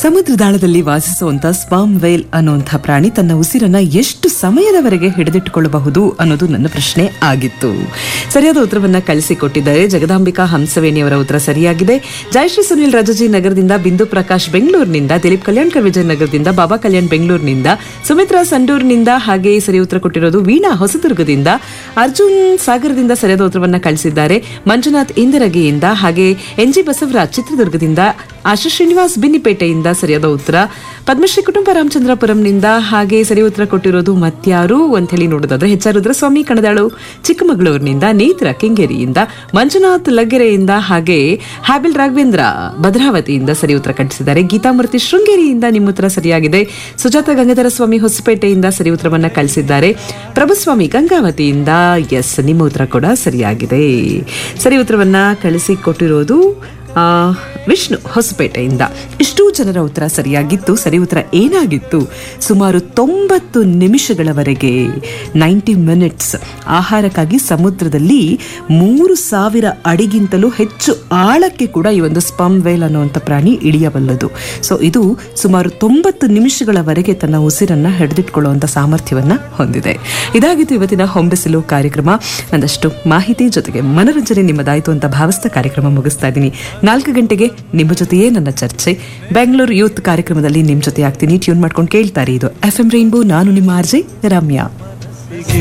ಸಮುದ್ರದಾಳದಲ್ಲಿ ವಾಸಿಸುವಂತ spam veil ಅನ್ನುವಂಥ ಪ್ರಾಣಿ ತನ್ನ ಉಸಿರನ್ನ ಎಷ್ಟು ಸಮಯದವರೆಗೆ ಹಿಡಿದಿಟ್ಟುಕೊಳ್ಳಬಹುದು ಅನ್ನೋದು ನನ್ನ ಪ್ರಶ್ನೆ ಆಗಿತ್ತು ಸರಿಯಾದ ಉತ್ತರವನ್ನ ಕಳಿಸಿಕೊಟ್ಟಿದ್ದಾರೆ ಜಗದಾಂಬಿಕಾ ಹಂಸವೇಣಿಯವರ ಉತ್ತರ ಸರಿಯಾಗಿದೆ ಜಯಶ್ರೀ ಸುನಿಲ್ ರಾಜಾಜಿ ನಗರದಿಂದ ಬಿಂದು ಪ್ರಕಾಶ್ ಬೆಂಗಳೂರಿನಿಂದ ದಿಲೀಪ್ ಕಲ್ಯಾಣ್ಕರ್ ವಿಜಯ್ ನಗರದಿಂದ ಬಾಬಾ ಕಲ್ಯಾಣ್ ಬೆಂಗಳೂರಿನಿಂದ ಸುಮಿತ್ರಾ ಸಂಡೂರಿನಿಂದ ಹಾಗೆ ಸರಿ ಉತ್ತರ ಕೊಟ್ಟಿರೋದು ವೀಣಾ ಹೊಸದುರ್ಗದಿಂದ ಅರ್ಜುನ್ ಸಾಗರದಿಂದ ಸರಿಯಾದ ಉತ್ತರವನ್ನ ಕಳಿಸಿದ್ದಾರೆ ಮಂಜುನಾಥ್ ಇಂದಿರಗಿಯಿಂದ ಹಾಗೆ ಎನ್ ಜಿ ಬಸವರಾಜ್ ಚಿತ್ರದುರ್ಗದಿಂದ ಆಶಾ ಶ್ರೀನಿವಾಸ್ ಬಿನ್ನಿಪೇಟೆಯಿಂದ ಸರಿಯಾದ ಉತ್ತರ ಪದ್ಮಶ್ರೀ ಕುಟುಂಬ ರಾಮಚಂದ್ರಪುರಂನಿಂದ ಹಾಗೆ ಸರಿ ಉತ್ತರ ಕೊಟ್ಟಿರೋದು ಮತ್ಯಾರು ಅಂತ ಹೇಳಿ ನೋಡೋದಾದ್ರೆ ಎಚ್ ಆರ್ ರುದ್ರಸ್ವಾಮಿ ಕಣದಾಳು ಚಿಕ್ಕಮಗಳೂರಿನಿಂದ ನೇತ್ರ ಕೆಂಗೇರಿಯಿಂದ ಮಂಜುನಾಥ್ ಲಗ್ಗೆರೆಯಿಂದ ಹಾಗೆ ಹ್ಯಾಬಿಲ್ ರಾಘವೇಂದ್ರ ಭದ್ರಾವತಿಯಿಂದ ಸರಿ ಉತ್ತರ ಕಟ್ಟಿಸಿದ್ದಾರೆ ಗೀತಾಮೂರ್ತಿ ಶೃಂಗೇರಿಯಿಂದ ನಿಮ್ಮ ಉತ್ತರ ಸರಿಯಾಗಿದೆ ಸುಜಾತ ಗಂಗಾಧರ ಸ್ವಾಮಿ ಹೊಸಪೇಟೆಯಿಂದ ಸರಿ ಉತ್ತರವನ್ನ ಕಳಿಸಿದ್ದಾರೆ ಪ್ರಭುಸ್ವಾಮಿ ಗಂಗಾವತಿಯಿಂದ ಎಸ್ ನಿಮ್ಮ ಉತ್ತರ ಕೂಡ ಸರಿಯಾಗಿದೆ ಸರಿ ಉತ್ತರವನ್ನ ಕಳಿಸಿಕೊಟ್ಟಿರೋದು ಆ, ವಿಷ್ಣು ಹೊಸಪೇಟೆಯಿಂದ ಇಷ್ಟೂ ಜನರ ಉತ್ತರ ಸರಿಯಾಗಿತ್ತು ಸರಿ ಉತ್ತರ ಏನಾಗಿತ್ತು ಸುಮಾರು ತೊಂಬತ್ತು ನಿಮಿಷಗಳವರೆಗೆ ನೈಂಟಿ ಮಿನಿಟ್ಸ್ ಆಹಾರಕ್ಕಾಗಿ ಸಮುದ್ರದಲ್ಲಿ ಮೂರು ಸಾವಿರ ಅಡಿಗಿಂತಲೂ ಹೆಚ್ಚು ಆಳಕ್ಕೆ ಕೂಡ ಈ ಒಂದು ಸ್ಪಮ್ ವೇಲ್ ಅನ್ನುವಂಥ ಪ್ರಾಣಿ ಇಳಿಯಬಲ್ಲದು ಸೊ ಇದು ಸುಮಾರು ತೊಂಬತ್ತು ನಿಮಿಷಗಳವರೆಗೆ ತನ್ನ ಉಸಿರನ್ನ ಹಿಡಿದಿಟ್ಕೊಳ್ಳುವಂಥ ಸಾಮರ್ಥ್ಯವನ್ನ ಹೊಂದಿದೆ ಇದಾಗಿತ್ತು ಇವತ್ತಿನ ಹೊಂಬೆಸಲು ಕಾರ್ಯಕ್ರಮ ಒಂದಷ್ಟು ಮಾಹಿತಿ ಜೊತೆಗೆ ಮನರಂಜನೆ ನಿಮ್ಮದಾಯಿತು ಅಂತ ಭಾವಿಸ್ತಾ ಕಾರ್ಯಕ್ರಮ ಮುಗಿಸ್ತಾ ಇದ್ದೀನಿ ನಾಲ್ಕು ಗಂಟೆಗೆ ನಿಮ್ಮ ಜೊತೆಯೇ ನನ್ನ ಚರ್ಚೆ ಬೆಂಗಳೂರು ಯೂತ್ ಕಾರ್ಯಕ್ರಮದಲ್ಲಿ ನಿಮ್ಮ ಜೊತೆ ಆಗ್ತೀನಿ ಟ್ಯೂನ್ ಮಾಡ್ಕೊಂಡು ಕೇಳ್ತಾರೆ ಇದು ಎಫ್ ಎಂ ರೈನ್ಬೋ ನಾನು ನಿಮ್ಮ ಆರ್ಜೆ ರಮ್ಯಾ